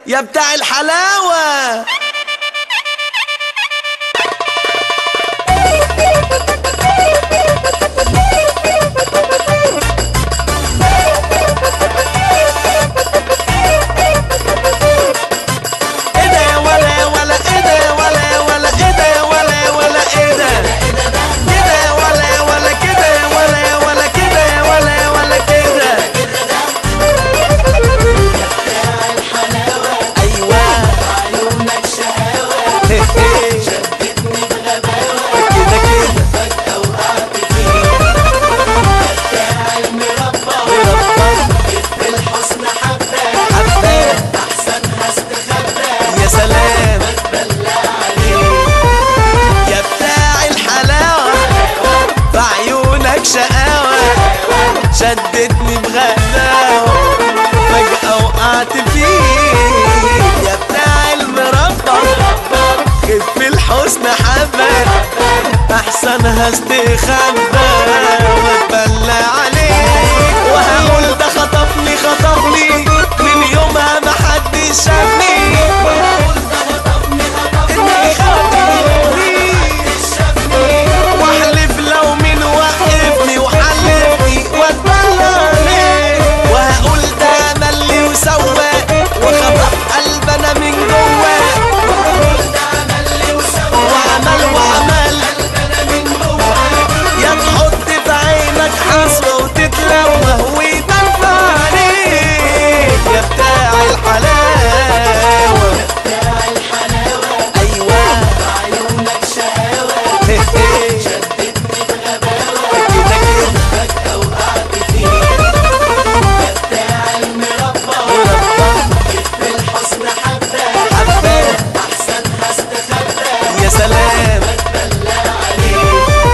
يا بتاع الحلاوة ايه ده يا ولا يا ولا ايه ده يا ولا يا ولا ايه ده يا ولا يا ولا ايه ده كده يا ولا يا ولا كده يا ولا يا ولا كده يا ولا يا ولا كده ايوه عيونك شقاوة هي هي. شدتني بغباوة كده كده فجأة وقعت فيه بتاع المربى جبت الحسن حبة حباه أحسنها استخبى يا سلام بتبلى عليه يا بتاع الحلاوة في عيونك شقاوة شدتني بغلاوة فجأة وقعت فيك يا بتاع المربى خف الحسن حبة أحسنها استخبى واتبلى عليك وهقول ده خطفني خطفني من يومها محدش شافني إني خطفني واحلف لو مين وقفني وحلفني واتبلى عليه وهقول ده ملي وسوى وخطف قلبنا من جوه وعمل وعمل يا تحط في عينك حسرة وتتلوه ويدفع عليك يا بتاع الحلاوة بتاع الحلاوة أيوة عيونك شقاوة هي هي. شدتني بغباوة كده كده فجأة وقعت فيه بتاع المربى جبت الحسن حبة حباه أحسنها استخبى يا سلام بتبلى عليه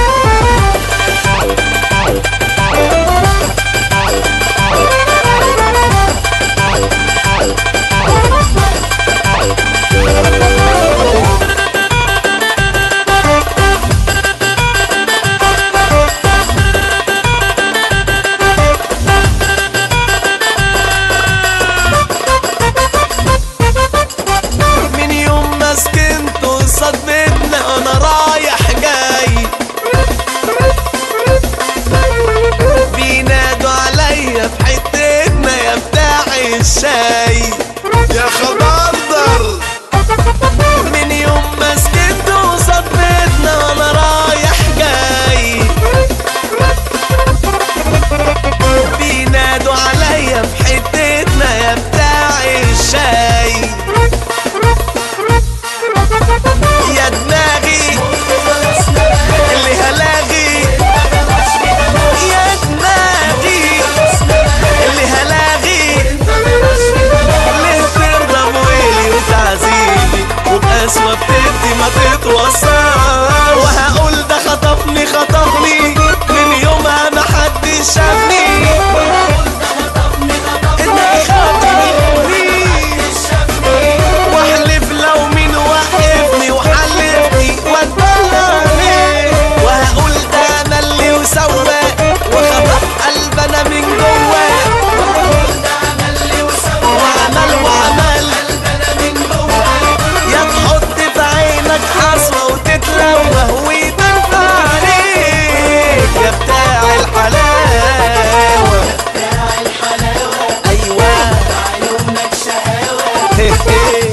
من يوم ما سكنت قصاد بيتنا وانا رايح جاي بينادوا عليا في حتتنا يا بتاع الشاي يا خضردر من يوم ما سكنت قصاد بيتنا وانا رايح جاي بينادوا عليا في حتتنا يا بتاع الشاي يا دماغي اللي هلاغي يا دماغي اللي هلاغي ليه ترضى بويلي وتعزيلي وبقسوة بتدي ما تتوصل وهقول ده خطفني خطفني من يومها ما حدش شافني اني خاطفني واحلف لو مين وقفني وحلفني واتبلى عليه وهقول ده ملي وسوى وخطف قلبنا من جوه وعمل وعمل يا تحط في عينك حسرة وتتلوه ويدفع عليك يا بتاع الحلاوة بتاع الحلاوة أيوة عيونك شقاوة هي هي.